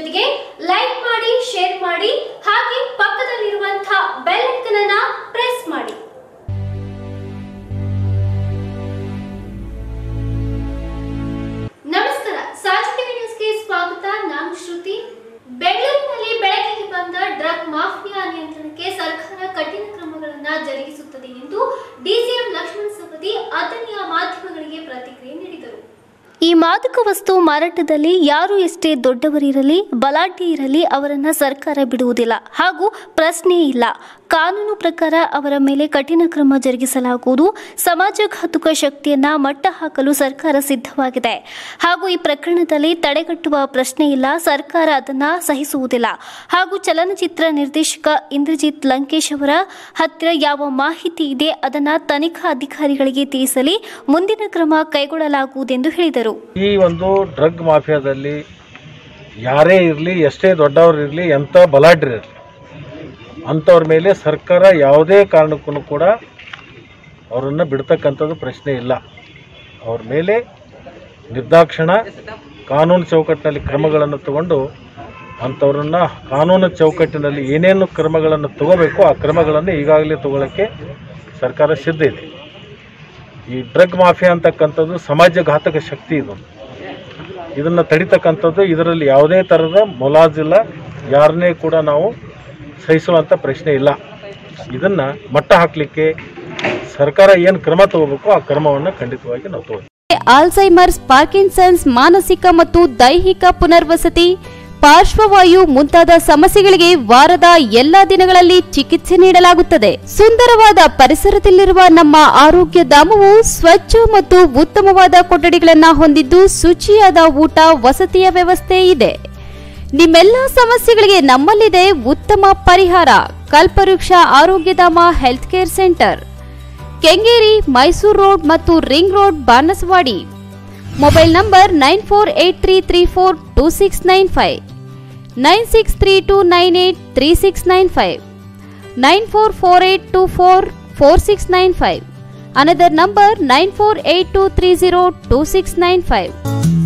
ಜೊತೆಗೆ ಲೈಕ್ ಮಾಡಿ ಶೇರ್ ಮಾಡಿ ಹಾಗೆ ಪಕ್ಕದಲ್ಲಿರುವಂತಹ ಬೆಲ್ ಐಕನ್ ಅನ್ನ ಪ್ರೆಸ್ ಮಾಡಿ ನಮಸ್ಕಾರ ಸಾಜಿ ಟಿವಿ ನ್ಯೂಸ್ಗೆ ಸ್ವಾಗತ ನಾನು ಶ್ರುತಿ ಬೆಂಗಳೂರಿನಲ್ಲಿ ಬೆಳಕಿಗೆ ಬಂದ ಡ್ರಗ್ ಮಾಫಿಯಾ ನಿಯಂತ್ರಣಕ್ಕೆ ಸರ್ಕಾರ ಕಠಿಣ ಕ್ರಮಗಳನ್ನ ಜರುಗಿಸುತ್ತದೆ ಎಂದು ಡಿಸಿಎಂ ಲಕ್ಷ್ಮಣ ಸವದಿ ಅಥಣಿಯ ಮಾಧ್ಯಮಗಳಿಗೆ ಪ್ರತಿಕ್ರಿಯೆ ನೀಡಿದರು ಈ ಮಾದಕ ವಸ್ತು ಮಾರಾಟದಲ್ಲಿ ಯಾರು ಎಷ್ಟೇ ದೊಡ್ಡವರಿರಲಿ ಬಲಾಢ್ಯ ಇರಲಿ ಅವರನ್ನ ಸರ್ಕಾರ ಬಿಡುವುದಿಲ್ಲ ಹಾಗೂ ಪ್ರಶ್ನೆ ಇಲ್ಲ ಕಾನೂನು ಪ್ರಕಾರ ಅವರ ಮೇಲೆ ಕಠಿಣ ಕ್ರಮ ಜರುಗಿಸಲಾಗುವುದು ಸಮಾಜಘಾತುಕ ಶಕ್ತಿಯನ್ನ ಮಟ್ಟ ಹಾಕಲು ಸರ್ಕಾರ ಸಿದ್ಧವಾಗಿದೆ ಹಾಗೂ ಈ ಪ್ರಕರಣದಲ್ಲಿ ತಡೆಗಟ್ಟುವ ಪ್ರಶ್ನೆ ಇಲ್ಲ ಸರ್ಕಾರ ಅದನ್ನ ಸಹಿಸುವುದಿಲ್ಲ ಹಾಗೂ ಚಲನಚಿತ್ರ ನಿರ್ದೇಶಕ ಇಂದ್ರಜಿತ್ ಲಂಕೇಶ್ ಅವರ ಹತ್ತಿರ ಯಾವ ಮಾಹಿತಿ ಇದೆ ಅದನ್ನ ತನಿಖಾ ಅಧಿಕಾರಿಗಳಿಗೆ ತಿಳಿಸಲಿ ಮುಂದಿನ ಕ್ರಮ ಕೈಗೊಳ್ಳಲಾಗುವುದೆಂದು ಹೇಳಿದರು ಈ ಒಂದು ಡ್ರಗ್ ಮಾಫಿಯಾದಲ್ಲಿ ಯಾರೇ ಇರಲಿ ಎಷ್ಟೇ ದೊಡ್ಡವರು ಇರಲಿ ಎಂಥ ಬಲಾಢ್ಯರು ಇರಲಿ ಅಂಥವ್ರ ಮೇಲೆ ಸರ್ಕಾರ ಯಾವುದೇ ಕಾರಣಕ್ಕೂ ಕೂಡ ಅವರನ್ನು ಬಿಡ್ತಕ್ಕಂಥದ್ದು ಪ್ರಶ್ನೆ ಇಲ್ಲ ಅವ್ರ ಮೇಲೆ ನಿರ್ದಾಕ್ಷಣ ಕಾನೂನು ಚೌಕಟ್ಟಿನಲ್ಲಿ ಕ್ರಮಗಳನ್ನು ತಗೊಂಡು ಅಂಥವ್ರನ್ನ ಕಾನೂನು ಚೌಕಟ್ಟಿನಲ್ಲಿ ಏನೇನು ಕ್ರಮಗಳನ್ನು ತಗೋಬೇಕು ಆ ಕ್ರಮಗಳನ್ನು ಈಗಾಗಲೇ ತಗೊಳ್ಳೋಕ್ಕೆ ಸರ್ಕಾರ ಸಿದ್ಧ ಇದೆ ಈ ಡ್ರಗ್ ಮಾಫಿಯಾ ಅಂತಕ್ಕಂಥದ್ದು ಸಮಾಜಘಾತಕ ಶಕ್ತಿ ಇದು ಇದನ್ನು ತಡಿತಕ್ಕಂಥದ್ದು ಇದರಲ್ಲಿ ಯಾವುದೇ ಥರದ ಮೊಲಾಜಿಲ್ಲ ಯಾರನ್ನೇ ಕೂಡ ನಾವು ಸಹಿಸುವಂಥ ಪ್ರಶ್ನೆ ಇಲ್ಲ ಇದನ್ನು ಮಟ್ಟ ಹಾಕಲಿಕ್ಕೆ ಸರ್ಕಾರ ಏನು ಕ್ರಮ ತಗೋಬೇಕು ಆ ಕ್ರಮವನ್ನು ಖಂಡಿತವಾಗಿ ನಾವು ತಗೋತೀವಿ ಆಲ್ಝೈಮರ್ಸ್ ಪಾರ್ಕಿನ್ಸನ್ಸ್ ಮಾನಸಿಕ ಮತ್ತು ದೈಹಿಕ ಪುನರ್ವಸತಿ ಪಾರ್ಶ್ವವಾಯು ಮುಂತಾದ ಸಮಸ್ಯೆಗಳಿಗೆ ವಾರದ ಎಲ್ಲಾ ದಿನಗಳಲ್ಲಿ ಚಿಕಿತ್ಸೆ ನೀಡಲಾಗುತ್ತದೆ ಸುಂದರವಾದ ಪರಿಸರದಲ್ಲಿರುವ ನಮ್ಮ ಆರೋಗ್ಯ ಧಾಮವು ಸ್ವಚ್ಛ ಮತ್ತು ಉತ್ತಮವಾದ ಕೊಠಡಿಗಳನ್ನ ಹೊಂದಿದ್ದು ಶುಚಿಯಾದ ಊಟ ವಸತಿಯ ವ್ಯವಸ್ಥೆ ಇದೆ ನಿಮ್ಮೆಲ್ಲ ಸಮಸ್ಯೆಗಳಿಗೆ ನಮ್ಮಲ್ಲಿದೆ ಉತ್ತಮ ಪರಿಹಾರ Kalpavriksha Arogyadhama health care centre Kengeri Mysuru road ಮತ್ತು ring road Banaswadi mobile number nine four eight three three four two six nine five nine six three two nine eight three six nine five nine four four eight two four four six nine five another number nine four eight two three zero two six nine five